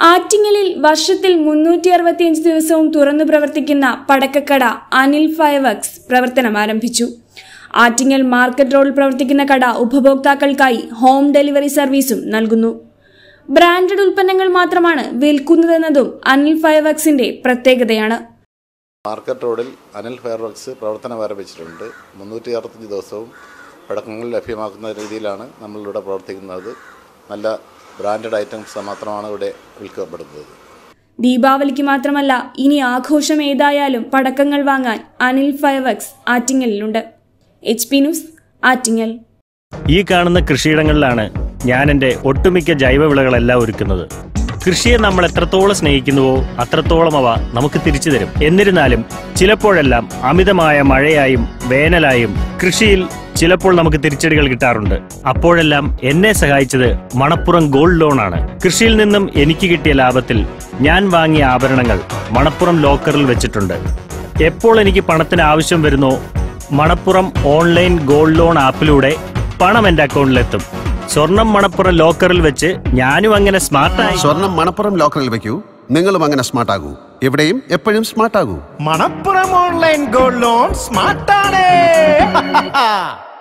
ആറ്റിങ്ങലിൽ വർഷത്തിൽ മുന്നൂറ്റി അറുപത്തിയഞ്ച് ദിവസവും തുറന്നു പ്രവർത്തിക്കുന്ന പടക്കക്കട അനിൽ ഫയർവർക്സ് പ്രവർത്തനം ആരംഭിച്ചു ആറ്റിങ്ങൽ മാർക്കറ്റ് റോഡിൽ പ്രവർത്തിക്കുന്ന കട ഉപഭോക്താക്കൾക്കായി ഹോം ഡെലിവറി സർവീസും നൽകുന്നു ബ്രാൻഡഡ് ഉൽപ്പന്നങ്ങൾ മാത്രമാണ് വിൽക്കുന്നതെന്നതും അനിൽ ഫയർവർക്സിന്റെ പ്രത്യേകതയാണ് മാർക്കറ്റ് റോഡിൽ അനിൽ ഫയർ വർക്ക്സ് പ്രവർത്തനം ആരംഭിച്ചിട്ടുണ്ട് മുന്നൂറ്റി അറുപത്തഞ്ച് ദിവസവും പടക്കങ്ങൾ ലഭ്യമാക്കുന്ന രീതിയിലാണ് നമ്മളിവിടെ പ്രവർത്തിക്കുന്നത് നല്ല ബ്രാൻഡഡ് ഐറ്റംസ് മാത്രമാണ് ഇവിടെ വിൽക്കപ്പെടുന്നത് ദീപാവലിക്ക് മാത്രമല്ല ഇനി ആഘോഷം ഏതായാലും പടക്കങ്ങൾ വാങ്ങാൻ അനിൽ ഫയർവർക്സ് ആറ്റിങ്ങലിലുണ്ട് എച്ച് പി ന്യൂസ് ആറ്റിങ്ങൽ ഈ കാണുന്ന കൃഷിയിടങ്ങളിലാണ് ഞാൻ എൻ്റെ ഒട്ടുമിക്ക ജൈവവിളകളെല്ലാം ഒരുക്കുന്നത് കൃഷിയെ നമ്മൾ എത്രത്തോളം സ്നേഹിക്കുന്നുവോ അത്രത്തോളം അവ നമുക്ക് തിരിച്ചു തരും എന്നിരുന്നാലും ചിലപ്പോഴെല്ലാം അമിതമായ മഴയായും വേനലായും കൃഷിയിൽ ചിലപ്പോൾ നമുക്ക് തിരിച്ചടികൾ കിട്ടാറുണ്ട് അപ്പോഴെല്ലാം എന്നെ സഹായിച്ചത് മണപ്പുറം ഗോൾഡ് ലോൺ ആണ് കൃഷിയിൽ നിന്നും എനിക്ക് കിട്ടിയ ലാഭത്തിൽ ഞാൻ വാങ്ങിയ ആഭരണങ്ങൾ മണപ്പുറം ലോക്കറിൽ വെച്ചിട്ടുണ്ട് എപ്പോൾ എനിക്ക് പണത്തിന് ആവശ്യം വരുന്നോ മണപ്പുറം ഓൺലൈൻ ഗോൾഡ് ലോൺ ആപ്പിലൂടെ പണം എന്റെ അക്കൗണ്ടിലെത്തും സ്വർണം മണപ്പുറം ലോക്കറിൽ വെച്ച് ഞാനും അങ്ങനെ സ്മാർട്ടായി സ്വർണം മണപ്പുറം ലോക്കറിൽ വെക്കൂ നിങ്ങളും അങ്ങനെ സ്മാർട്ട് ആകൂ എവിടെയും എപ്പോഴും സ്മാർട്ട് ആകൂ മണപ്പുറം ഓൺലൈൻ ഗോൾഡ് ലോൺ സ്മാർട്ടാണ്